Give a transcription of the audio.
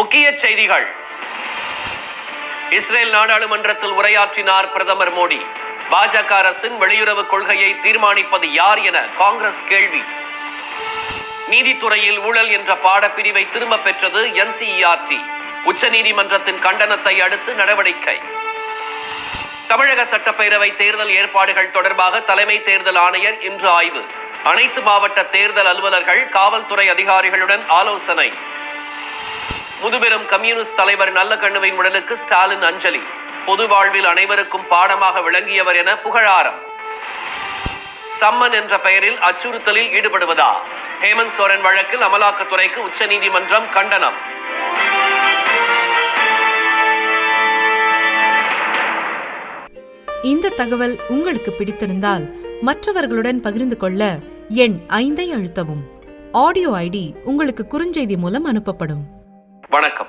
முக்கிய செய்திகள் இஸ்ரேல் நாடாளுமன்றத்தில் உரையாற்றினார் பிரதமர் மோடி பாஜக அரசின் வெளியுறவு கொள்கையை தீர்மானிப்பது யார் என காங்கிரஸ் கேள்வி நீதித்துறையில் ஊழல் என்ற பாடப்பிரிவை திரும்ப பெற்றது என்சிஇஆர்டி உச்சநீதிமன்றத்தின் கண்டனத்தை அடுத்து நடவடிக்கை தமிழக சட்டப்பேரவை தேர்தல் ஏற்பாடுகள் தொடர்பாக தலைமை தேர்தல் ஆணையர் இன்று ஆய்வு அனைத்து மாவட்ட தேர்தல் அலுவலர்கள் காவல்துறை அதிகாரிகளுடன் ஆலோசனை முதுபெரும் கம்யூனிஸ்ட் தலைவர் நல்லகண்ணுவின் உடலுக்கு ஸ்டாலின் அஞ்சலி பொது வாழ்வில் அனைவருக்கும் பாடமாக விளங்கியவர் என புகழாரம் சம்மன் என்ற பெயரில் அச்சுறுத்தலில் ஈடுபடுவதா ஹேமந்த் சோரன் வழக்கில் அமலாக்கத்துறைக்கு உச்சநீதிமன்றம் கண்டனம் இந்த தகவல் உங்களுக்கு பிடித்திருந்தால் மற்றவர்களுடன் பகிர்ந்து கொள்ள எண் ஐந்தை அழுத்தவும் ஆடியோ ஐடி உங்களுக்கு குறுஞ்செய்தி மூலம் அனுப்பப்படும் வணக்கம்